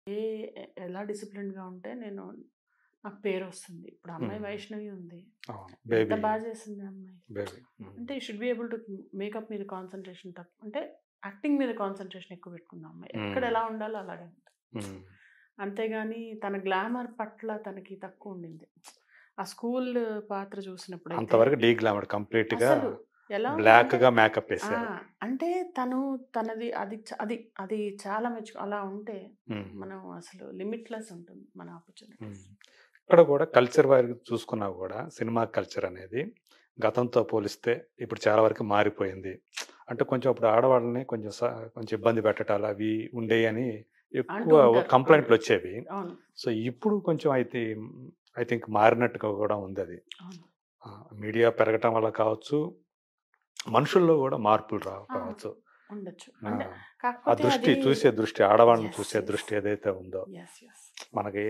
ఏ ఎలా డిసిప్లిన్‌గా ఉంటే నేను నాకు పేరొస్తుంది. ఇప్పుడు అమ్మాయి హ్మ్. వైష్ణవి ఉంది. అవును. ఎంత బేబీ. బా చేసింది ఆ అమ్మాయి. బేబీ. హ్మ్. అంటే you should be able to makeup మీద కాన్సంట్రేషన్ తక్కువ అంటే యాక్టింగ్ మీద కాన్సంట్రేషన్ ఎక్కువ పెట్టుకుంది ఆ అమ్మాయి. ఎక్కడ హ్మ్. ఎలా ఉండాలో అలాగే ఉంది. హ్మ్. అంతేగాని తన గ్లామర్ పట్ల తనకి తక్కువ ఉండింది. ఆ స్కూల్ పాత్ర చూసినప్పుడైతే అంతవరకు డీ గ్లామర్ కంప్లీట్‌గా అసలు ఎలా ఉందంటే బ్లాక్‌గా మేకప్ ఆ! ఏసారు. అంటే తను తనది అది చ అది అది చాలా మెచ్చు అలా ఉంటే హ్మ్. మనం అసలు లిమిట్‌లెస్ ఉంటుంది మన హ్మ్. ఆపర్చునిటీస్. ఇక్కడ కూడా కల్చర్ వైస్‌గా చూసుకున్నా కూడా సినిమా కల్చర్ అనేది గతంతో పోలిస్తే ఇప్పుడు చాలా వరకు మారిపోయింది. అంటే కొంచెం అప్పుడు ఆడవాళ్ళని కొంచెం స కొంచెం ఇబ్బంది పెట్టటాలు అవి ఉండేయని అంటూ ఎక్కువ ఉంటారు. అవును. కంప్లెయింట్‌లొచ్చేవి. అవును. సో, ఇప్పుడు కొంచెం అయితే ఐ థింక్ మారినట్టుగా కూడా ఉందది. అవును. ఆ! మీడియా పెరగటం వల్ల కావచ్చు, మనుషుల్లో కూడా మార్పులు రావ ఆ! కావచ్చు. ఉండొచ్చు. ఆ! అంటే ఆ కాకపోతే దృష్టి అది చూసే దృష్టి ఆడవాళ్ళని యెస్. చూసే యెస్. దృష్టి ఏదైతే ఉందో యెస్. యెస్. మనకి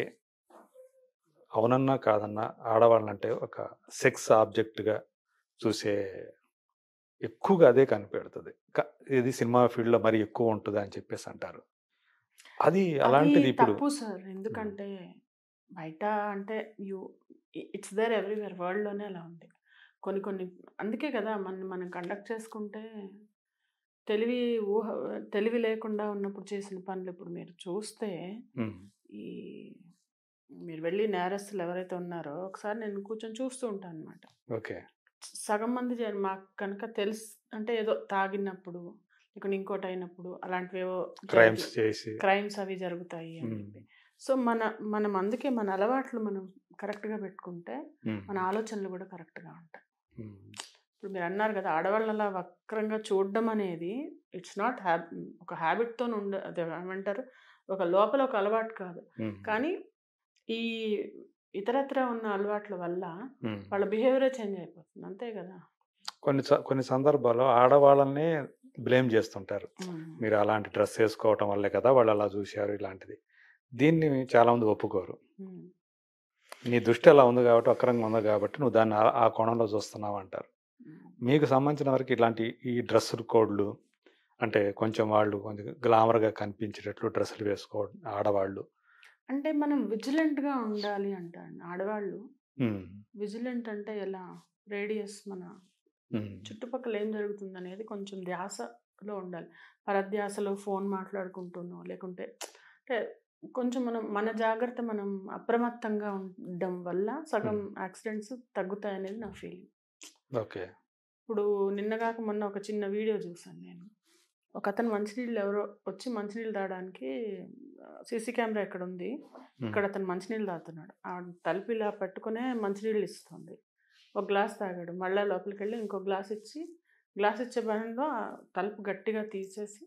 అవునన్నా కాదన్నా ఆడవాళ్ళంటే ఒక సెక్స్ ఆబ్జెక్ట్‌గా చూసే ఎక్కువగా అదే కనిపెడుతది. క ఇది సినిమా ఫీల్డ్‌లో మరీ ఎక్కువ ఉంటది అని చెప్పేసి అంటారు. అది అది అలాంటిది ఇప్పుడు తప్పు సార్. హ్మ్. ఎందుకంటే బయట అంటే యూ ఇ ఇట్స్ దేర్ ఎవ్రీవేర్ వరల్డ్‌లోనే అలా ఉంది. కొన్ని కొన్ని అందుకే కదా! మనల్ని మనం కండక్ట్ చేసుకుంటే తెలివి ఊహ తెలివి లేకుండా ఉన్నప్పుడు చేసిన పనులు ఇప్పుడు మీరు చూస్తే హ్మ్. ఈ మీరు వెళ్లి నేరస్తులు ఎవరైతే ఉన్నారో ఒకసారి నేను కూర్చొని చూస్తూ ఉంటానన్నమాట. ఓకే. సగం మంది జ మాకు కనుక తెలుసు అంటే ఏదో తాగినప్పుడు, లేకుంటే ఇంకోటి అయినప్పుడు అలాంటివేవో క్రైమ్స్ జరిగి చేసి క్రైమ్స్ అవి జరుగుతాయి అని హ్మ్. చెప్పి. సో, మన మనం అందుకే మన అలవాట్లు మనం కరెక్ట్‌గా పెట్టుకుంటే హ్మ్. మన ఆలోచనలు కూడా కరెక్ట్‌గా ఉంటాయి. హ్మ్. ఇప్పుడు మీరు అన్నారు కదా! ఆడవాళ్ళని అలా వక్రంగా చూడడం అనేది ఇట్స్ నాట్ హ్యాబ్ ఒక హ్యాబిట్‌తోని ఉండ అదే ఏమంటారు? ఒక లోపల ఒక అలవాటు కాదు. హ్మ్. కానీ ఈ ఇతరత్రా ఉన్న అలవాట్ల వల్ల హ్మ్. వాళ్ళ బిహేవియరే చేంజ్ అయిపోతుంది. అంతే కదా! కొన్ని స కొన్ని సందర్భాల్లో ఆడవాళ్ళనే బ్లేమ్ చేస్తుంటారు. హ్మ్. మీరు అలాంటి డ్రెస్ ఏసుకోవటం వల్లే కదా! వాళ్ళు అలా చూసారు ఇలాంటిది. దీన్ని చాలామంది ఒప్పుకోరు. హ్మ్. నీ దృష్టి అలా ఉంది కాబట్టి వక్రంగా ఉంది కాబట్టి నువ్వు దాన్ని ఆ ఆ కోణంలో చూస్తున్నావు అంటారు. హ్మ్. మీకు సంబంధించిన వరకు ఇలాంటి ఈ డ్రెస్సులు కోడ్‌లు అంటే కొంచెం వాళ్ళు కొంచెం గ్లామర్‌గా కనిపించేటట్లు డ్రెస్సులు వేసుకోవడం ఆడవాళ్ళు. అంటే మనం విజిలెంట్‌గా ఉండాలి అంటాను. ఆడవాళ్ళు హ్మ్. విజిలెంట్ అంటే ఎలా? రేడియస్ మన హ్మ్. చుట్టుపక్కల ఏం జరుగుతుందనేది కొంచెం ధ్యాసలో ఉండాలి. పరధ్యాసలో ఫోన్ మాట్లాడుకుంటూనో లేకుంటే అంటే కొంచెం మనం మన జాగ్రత్త మనం అప్రమత్తంగా ఉండడం వల్ల సగం హ్మ్. యాక్సిడెంట్స్ తగ్గుతాయనేది నా ఫీలింగ్. ఓకే. ఇప్పుడు నిన్న గాక మొన్న ఒక చిన్న వీడియో చూసాను నేను. ఒకతను మంచినీళ్ళు ఎవరో వచ్చి మంచినీళ్ళు తాగడానికి ఆహ్, సీసీ కెమెరా ఇక్కడుంది. హ్మ్. ఇక్కడ అతను మంచినీళ్ళు తాగుతున్నాడు. ఆవిడ తలుపు ఇలా పట్టుకునే మంచినీళ్ళు ఇస్తుంది. ఒక గ్లాస్ తాగాడు. మళ్ళా లోపలికెళ్ళి ఇంకో గ్లాస్ ఇచ్చి, గ్లాస్ ఇచ్చే పనిలో ఆ తలుపు గట్టిగా తీసేసి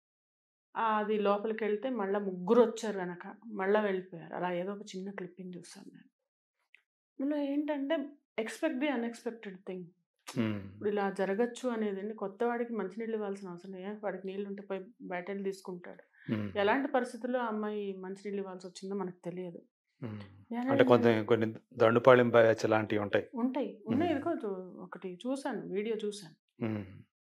ఆహ్, అది లోపలికెళ్తే మళ్ళా ముగ్గురొచ్చారు వెనక. మళ్ళా వెళ్ళిపోయారు. అలా ఏదో ఒక చిన్న క్లిప్పింగ్ చూసాను నేను. ఇందులో ఏంటంటే ఎక్స్‌పెక్ట్ ది అన్‌ఎక్స్‌పెక్టెడ్ థింగ్. హ్మ్. ఇప్పుడు ఇలా జరగచ్చు అనేదండి కొత్తవాడికి మంచినీళ్ళు ఇవ్వాల్సిన అవసరం లేదు. వాడికి నీళ్ళుంటే పోయి బయటెళ్ళి తీసుకుంటాడు. హ్మ్. ఎలాంటి పరిస్థితుల్లో ఆ అమ్మాయి మంచినీళ్ళు ఇవ్వాల్సొచ్చిందో మనకు తెలియదు. హ్మ్. ఎలా అంటే కొంత ఏంటంటే కొన్ని దండుపాళెం బ్యాచ్ లాంటివి ఉంటాయి. ఉంటాయి. ఉన్నాయి. హ్మ్. ఇదిగో చు ఒకటి చూసాను. వీడియో చూసాను. హ్మ్.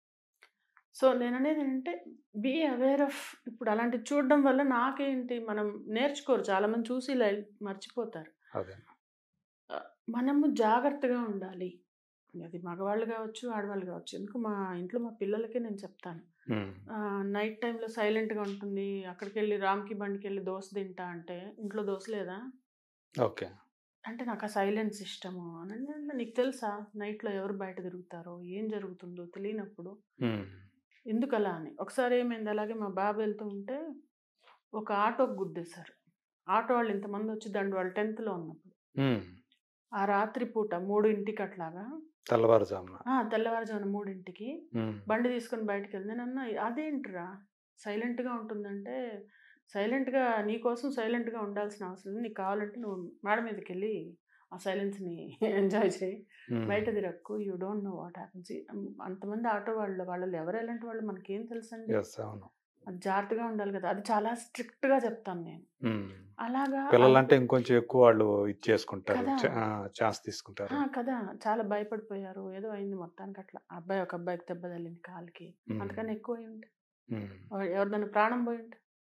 సో, నేననేది ఏంటంటే బీ అవేర్ ఆఫ్ ఇప్పుడు అలాంటివి చూడడం వల్ల నాకేంటి మనం నేర్చుకోరు. చాలామంది చూసి ఇలా ఎల్ మర్చిపోతారు. అదే. ఆహ్, మనము జాగ్రత్తగా ఉండాలి. అది మగవాళ్ళు గావచ్చు, ఆడవాళ్ళు గావచ్చు. ఎందుకు మా ఇంట్లో మా పిల్లలకే నేను చెప్తాను. హ్మ్. ఆహ్, నైట్ టైమ్‌లో సైలెంట్‌గా ఉంటుంది. అక్కడికెళ్ళి రామ్‌కి బండికెళ్ళి దోస తింటా అంటే, ఇంట్లో దోస లేదా? ఓకే. అంటే నాకు ఆ సైలెన్స్ ఇష్టము. అనంటే నీకు తెలుసా నైట్‌లో ఎవరు బయట తిరుగుతారో, ఏం జరుగుతుందో తెలియనప్పుడు హ్మ్. ఎందుకలా అని. ఒకసారి ఏమైంది అలాగే మా బాబు వెళ్తూ ఉంటే ఒక ఆటోకి గుద్దేశారు. ఆటో వాళ్ళు ఇంతమందొచ్చి దండు వాళ్ళు 10థ్‌లో ఉన్నప్పుడు. హ్మ్. ఆ రాత్రి పూట 3కి అట్లాగా తెల్లవారుజామున. ఆ! తెల్లవారుజామున 3కి హ్మ్. బండి తీసుకొని బయటికెళ్ళి నేనన్నా అదేంట్రా సైలెంట్‌గా ఉంటుందంటే, సైలెంట్‌గా నీ కోసం సైలెంట్‌గా ఉండాల్సిన అవసరం లేదు. నీకు కావాలంటే నువ్వు మేడ మీదకెళ్ళి ఆ సైలెన్స్‌ని ఎంజాయ్ చేయి. హ్మ్. బయట తిరక్కు. You don't know what happens. హ్మ్, అంతమంది ఆటో వాళ్ళు వాళ్ళలో ఎవరు ఎలాంటి వాళ్ళు మనకేం తెలుసండి? యెస్. అవును. అది జాగ్రత్తగా ఉండాలి కదా! అది చాలా స్ట్రిక్ట్‌గా చెప్తాను నేను. హ్మ్. అలాగా అలా పిల్లలంటే ఇంకొంచెం ఎక్కువ వాళ్ళు ఇది చేసుకుంటారు. కదా! చ ఆ! ఛాన్స్ తీసుకుంటారు. ఆ! కదా! చాలా భయపడిపోయారు. ఏదో అయింది మొత్తానికి అట్లా. ఆ అబ్బాయి ఒక అబ్బాయికి దెబ్బ తగిలింది కాలికి. హ్మ్. అంతకన్నా ఎక్కువ అయ్యుంటే హ్మ్. ఆహ్, ఎవరిదైనా ప్రాణం పోయుంటే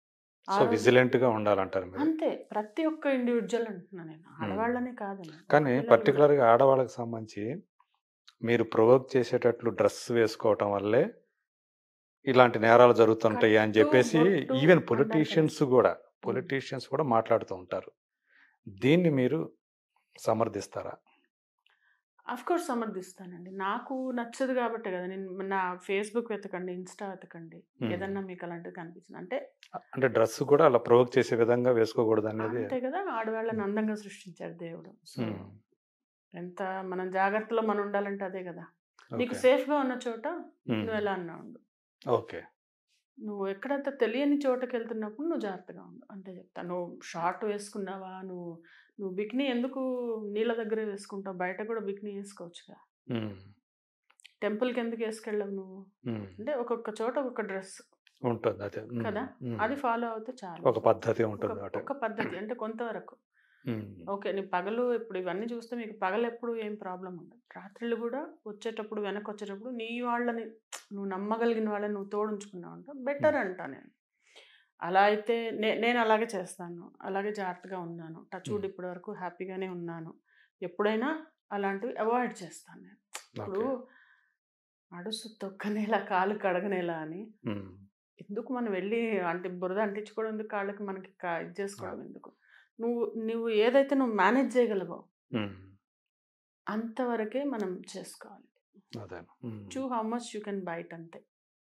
ఆ సో రోజు- విజిలెంట్ గా ఉండాలంటారు మీరు అంతే ప్రతి ఒక్క ఇండివిజువల్ అంటున్నా నేను ఆడవాళ్ళనే కాదు కానీ పర్టికులర్ గా ఆడవాళ్ళకి సంబంధించి మీరు ప్రొవోక్ చేసేటట్లు డ్రెస్ వేసుకోవటం వల్లే ఇలాంటి నేరాలు జరుగుతుంటాయి అని కట్టు, చెప్పేసి బొట్టు ఈవెన్ అంటారు పొలిటీషియన్స్ కూడా పొలిటీషియన్స్ కూడా మాట్లాడుతూ ఉంటారు దీన్ని మీరు సమర్థిస్తారా అఫ్ కోర్స్ సమర్థిస్తానండి నాకు నచ్చదు కాబట్టి కదా నేను నా ఫేస్బుక్ వెతకండి ఇన్స్టా వెతకండి Hmm. ఏదన్నా మీకు అలాంటిది కనిపించింది అంటే అంటే డ్రెస్ కూడా అలా ప్రొవోక్ చేసే విధంగా వేసుకోకూడదు అనేది అంతే కదా ఆడవాళ్ళని అందంగా సృష్టించారు దేవుడు సో Hmm. ఎంత మనం జాగ్రత్తలో మనం ఉండాలంటే అదే కదా నీకు ఓకే. సేఫ్ గా ఉన్న చోట Hmm. నువ్వు ఎలా అన్నా ఉండు ఓకే నువ్వు ఎక్కడంత తెలియని చోటకి వెళ్తున్నప్పుడు నువ్వు జాగ్రత్తగా ఉండు అంటే చెప్తా నువ్వు షార్ట్ వేసుకున్నావా నువ్వు నువ్వు బిక్నీ ఎందుకు నీళ్ళ దగ్గరే వేసుకుంటావు బయట కూడా బిక్నీ వేసుకోవచ్చుగా ఉమ్. టెంపుల్కి ఎందుకు వేసుకెళ్ళవు నువ్వు ఉమ్. అంటే ఒక్కొక్క చోట ఒక్కొక్క డ్రెస్ ఉంటుంది అదే ఉమ్. కదా? ఉమ్. అది ఫాలో అవుతే చాలు ఒక పద్ధతి ఉంటుంది ఒక- కాబట్టి ఒక పద్ధతి అంటే కొంతవరకు ఉమ్. ఓకే నీ పగలు ఇప్పుడు ఇవన్నీ చూస్తే మీకు పగలు ఎప్పుడు ఏం ప్రాబ్లం ఉండదు రాత్రులు కూడా వచ్చేటప్పుడు వెనక్కి వచ్చేటప్పుడు నీ వాళ్ళని నువ్వు నమ్మగలిగిన వాళ్ళని నువ్వు తోడుంచుకున్నావు అంట బెటర్ అంటా నేను అలా అయితే నే నేను అలాగే చేస్తాను అలాగే జాగ్రత్తగా ఉన్నాను టచ్ వుడ్ Hmm. ఇప్పటి వరకు హ్యాపీగానే ఉన్నాను ఎప్పుడైనా అలాంటివి అవాయిడ్ చేస్తాను నేను ఇప్పుడు ఓకే. అడుసు తొక్కనేలా కాలు కడగనేలా అని ఉమ్. ఎందుకు మనం వెళ్ళి అంటే బురద అంటించుకోవడం ఎందుకు కాళ్ళకి మనకి కా- ఇది చేసుకోవడం ఎందుకు నువ్వు నువ్వు ఏదైతే నువ్వు మేనేజ్ చేయగలవో ఉమ్. అంతవరకే మనం చేసుకోవాలి అదే um. Chew how much you can bite అంతే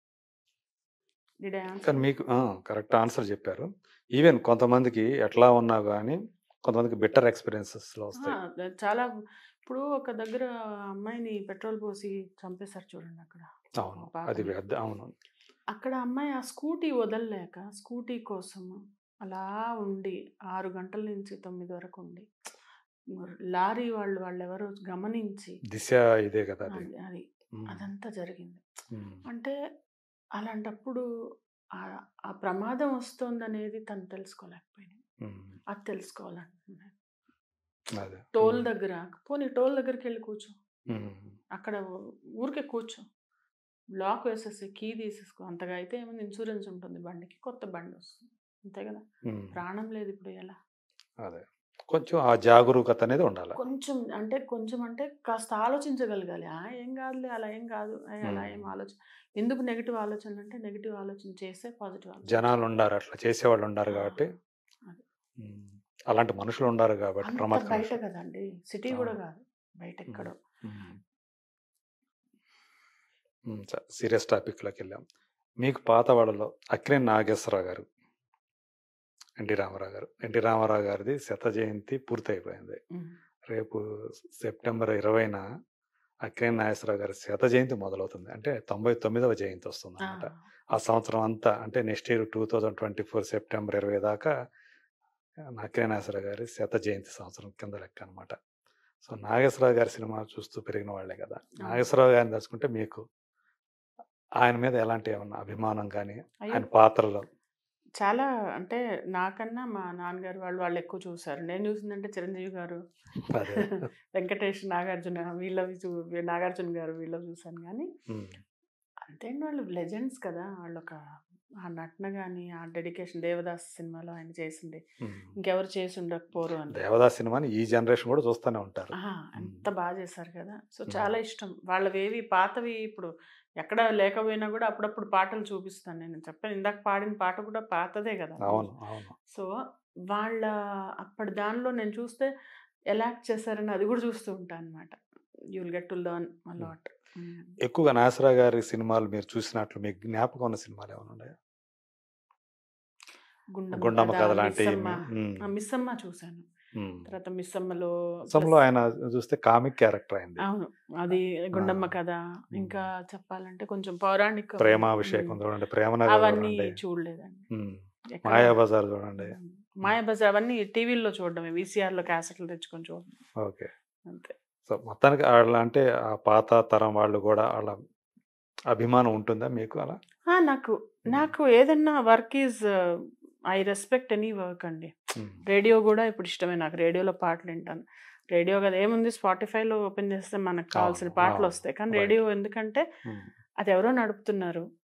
Did I answer? కానీ మీకు కరెక్ట్ ఆన్సర్ చెప్పారు ఈవెన్ కొంతమందికి ఎట్లా ఉన్నా కానీ కొంతమందికి బెటర్ ఎక్స్పీరియన్సెస్ లో వస్తాయి ఆ, చాలా ఇప్పుడు ఒక దగ్గర అమ్మాయిని పెట్రోల్ పోసి చంపేశారు చూడండి అక్కడ అవును పాపం. అది పెద్ద అవును అక్కడ అమ్మాయి ఆ స్కూటీ వదలలేక స్కూటీ కోసం అలా ఉండి ఆరు గంటల నుంచి తొమ్మిది వరకు ఉండి లారీ వాళ్ళు వాళ్ళు ఎవరో గమనించి దిశ ఇదే కదా అది అది అది ఉమ్. అదంతా జరిగింది ఉమ్. అంటే అలాంటప్పుడు ఆ- ఆ ప్రమాదం వస్తుందనేది తను తెలుసుకోలేకపోయింది ఉమ్. అది తెలుసుకోవాలంటున్నాను అదే టోల్ ఉమ్. దగ్గర పోనీ టోల్ దగ్గరికి వెళ్ళి కూర్చో ఉమ్. అక్కడ ఊరికే కూర్చో లాక్ వేసేసి కీ తీసేసుకో అంతగా అయితే ఏమైనా ఇన్సూరెన్స్ ఉంటుంది బండికి కొత్త బండి వస్తుంది అంతే కదా ఉమ్. ప్రాణం లేదు ఇప్పుడు ఎలా అదే కొంచెం ఆ జాగరూకత అనేది ఉండాలి కొంచెం అంటే కొంచెం అంటే కాస్త ఆలోచించగలగాలి ఆ ఏం కాదులే అలా ఏం కాదు ఆ, అలా ఏం మ్మ్. ఆలోచన ఎందుకు నెగిటివ్ ఆలోచనలు అంటే నెగిటివ్ ఆలోచన చేస్తే పాజిటివ్ ఆలోచన జనాలు ఉండారు అట్లా చేసేవాళ్ళు ఉండారు ఆ, కాబట్టి అదే. ఉమ్. అలాంటి మనుషులు ఉండారు కాబట్టి అంత ప్రమాదకర బయట మనుషులు. కదండి సిటీ కూడా అవును. కాదు బయట ఎక్కడో సీరియస్ టాపిక్లోకి వెళ్ళాం మీకు పాత వాళ్ళలో అక్కినేని నాగేశ్వరరావు గారు ఎన్టీ రామారావు గారు ఎన్టీ రామారావు గారిది శత జయంతి పూర్తయిపోయింది మ్మ్. రేపు సెప్టెంబర్ ఇరవైన అక్కినేని నాగేశ్వరరావు గారి శత జయంతి మొదలవుతుంది అంటే తొంభై తొమ్మిదవ జయంతి వస్తుంది ఆ, అనమాట ఆ సంవత్సరం అంతా అంటే next year two thousand twenty four September ఇరవై దాకా అక్కినేని నాగేశ్వరరావు గారి శత జయంతి సంవత్సరం కింద లెక్క అనమాట సో నాగేశ్వరరావు గారి సినిమా చూస్తూ పెరిగిన వాళ్ళే కదా నాగేశ్వరరావు గారిని తలుచుకుంటే మీకు ఆయన మీద ఎలాంటి ఏమన్నా అభిమానం కానీ అయ్యో ఆయన పాత్రలో చాలా అంటే నాకన్నా మా నాన్నగారు వాళ్ళు వాళ్ళు ఎక్కువ చూసారు నేను చూసిందంటే చిరంజీవి గారు అదే వెంకటేష్ నాగార్జున వీళ్ళవి చూ నాగార్జున గారు వీళ్ళవి చూసాను కానీ ఉమ్, అంతే వాళ్ళు లెజెండ్స్ కదా వాళ్ళు ఒక ఆ నటన కానీ ఆ డెడికేషన్ దేవదాస్ సినిమాలో ఆయన చేసింది ఉమ్. ఇంకెవరు చేసి ఉండకపోరు అని దేవదాస్ సినిమాని ఈ జనరేషన్ కూడా చూస్తూనే ఉంటారు ఆహా, ఎంత బాగా చేశారు కదా సో మ్మ్. చాలా ఇష్టం వాళ్ళవేవి పాతవి ఇప్పుడు ఎక్కడ లేకపోయినా కూడా అప్పుడప్పుడు పాటలు చూపిస్తాను నేను చెప్పాను ఇందాక పాడిన పాట కూడా పాతదే కదా అవును అవును సో వాళ్ళ అప్పటి దానిలో నేను చూస్తే ఎలా యాక్ట్ చేశారని అది కూడా చూస్తూ ఉంటాను అనమాట you'll get to learn a lot ఎక్కువగా నాగేశ్వరరావు గారి సినిమాలు మీరు చూసినట్లు మీకు జ్ఞాపకం ఉన్న సినిమాలు ఏమైనా ఉన్నాయా గుండమ్మ కథ లాంటి మిస్సమ్మ చూశాను తర్వాత మిస్సమ్మలో అసలు ఆయన చూస్తే కామిక్ క్యారెక్టర్ అయింది అవును అది గుండమ్మ ఆ. కథ ఇంకా చెప్పాలంటే కొంచెం పౌరాణిక ప్రేమాభిషేకం ఉమ్. చూడండి ప్రేమనగర్ అవన్నీ చూడండి చూడలేదండి ఉమ్, ఎక్కడ- మాయాబజార్ చూడండి ఉమ్. మాయాబజార్ అవన్నీ టీవీలో చూడడమే వీసీఆర్ లో క్యాసెట్లు తెచ్చుకొని చూడడం ఓకే అంతే సో మొత్తానికి వాళ్ళ అంటే ఆ పాత తరం వాళ్ళు కూడా వాళ్ళ అభిమానం ఉంటుందా మీకు అలా ఆ, నాకు నాకు ఏదన్నా work is I respect any work అండి ఉమ్, రేడియో కూడా ఇప్పుడు ఇష్టమే నాకు రేడియోలో పాటలు వింటాను రేడియో కదా ఏముంది స్పాటిఫైలో ఓపెన్ చేస్తే మనకు కావాల్సిన అవును, పాటలు అవును. వస్తాయి కానీ Right. రేడియో ఎందుకంటే ఉమ్, అది ఎవరో నడుపుతున్నారు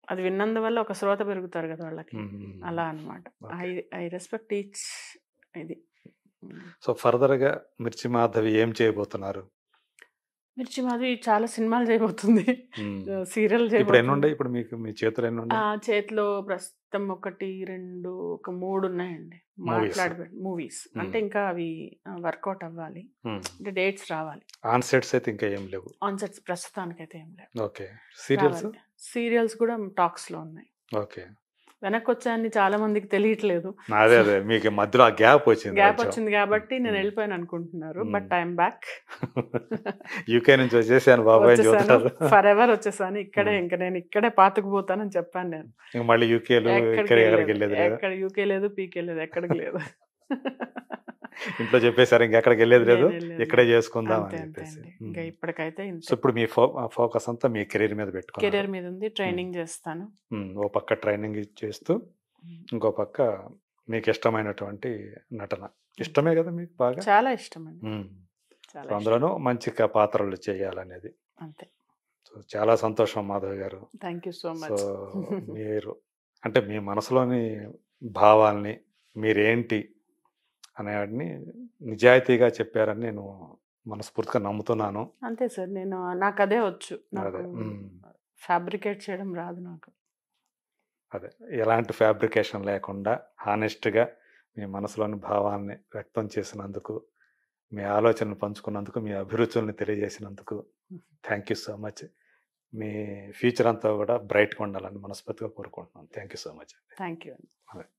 అది విన్నందువల్ల ఒక శ్రోత పెరుగుతారు కదా వాళ్ళకి మ్మ్. అలా అనమాట I Okay. I respect each ఇది మ్మ్. సో ఫర్దర్గా మిర్చి మాధవి ఏం చేయబోతున్నారు మిర్చి మాధవి చాలా సినిమాలు చేయబోతుంది మ్మ్. సీరియల్ ఇప్పుడు ఎన్ని చేయబోతుంది ఉన్నాయి ఇప్పుడు మీకు మీ చేతులు ఎన్ని ఆ ఉన్నాయి చేతిలో ప్రస్తుతం ఒకటి రెండు ఒక మూడు ఉన్నాయండి మాట్లాడి మూవీస్ అంటే మ్మ్. ఇంకా అవి వర్కౌట్ అవ్వాలి మ్మ్. అంటే డేట్స్ రావాలి ఆన్ సెట్స్ అయితే ఇంకా ఏం లేవు ఆన్ సెట్స్ ప్రస్తుతానికైతే ఏం లేవు ఓకే సీరియల్స్ సీరియల్స్ కూడా టాక్స్ లో ఉన్నాయి ఓకే వెనక్కి వచ్చాయని చాలా మందికి తెలియట్లేదు అదే అదే మీకు మధ్యలో ఆ గ్యాప్ వచ్చింది గ్యాప్ కొంచెం. వచ్చింది కాబట్టి నేను మ్మ్. వెళ్ళిపోయాను అనుకుంటున్నారు మ్మ్. బట్ ఐఎమ్ బ్యాక్ యూకే నుంచి వచ్చేసాను బాబాయ్ అని వచ్చేసాను చూస్తారు ఫర్ ఎవర్ వచ్చేసాను ఇక్కడే మ్మ్. ఇంకా నేను ఇక్కడే పాతుకుపోతానని చెప్పాను నేను ఇంక మళ్ళీ యూకేలో ఎక్కడికి ఇక్కడ ఎక్కడికి వెళ్ళలేదు. వెళ్ళేది లేదు ఎక్కడ యూకే లేదు పీకే లేదు ఎక్కడికి లేదు ఇంట్లో చెప్పేశారు ఇంక ఎక్కడికి వెళ్ళేది లేదు లేదు, లేదు, ఇక్కడే లేదు. చేసుకుందాం అంతే అని అంతే చెప్పేసి అండి ఇంకా ఇప్పటికైతే సో ఇప్పుడు మీ ఫో ఫోకస్ అంతా మీ కెరీర్ మీద పెట్టుకున్నారు కెరీర్ మీద ఉంది ట్రైనింగ్ చేస్తాను ఉమ్, ఓ పక్క ట్రైనింగ్ చేస్తూ ఇంకో పక్క మీకు ఇష్టమైనటువంటి నటన ఇష్టమే కదా మీకు బాగా చాలా ఇష్టం అండి ఉమ్, చాలా సో ఇష్టం. అందులోనూ మంచి క- పాత్రలు చేయాలనేది అంతే సో చాలా సంతోషం Madhav garu thank you so so much మీరు అంటే మీ మనసులోని భావాల్ని మీరేంటి అనేవాడిని నిజాయితీగా చెప్పారని నేను మనస్ఫూర్తిగా నమ్ముతున్నాను అంతే సార్ నేను నాకు అదే వచ్చు నాకు అదే ఉమ్, ఫ్యాబ్రికేట్ చేయడం రాదు నాకు అదే ఎలాంటి ఫ్యాబ్రికేషన్ లేకుండా హానెస్ట్గా మీ మనసులోని భావాన్ని వ్యక్తం చేసినందుకు మీ ఆలోచనలు పంచుకున్నందుకు మీ అభిరుచుల్ని తెలియజేసినందుకు థ్యాంక్ యూ సో మచ్ మీ ఫ్యూచర్ అంతా కూడా బ్రైట్గా ఉండాలని మనస్ఫూర్తిగా కోరుకుంటున్నాను thank you so much thank you అండి అదే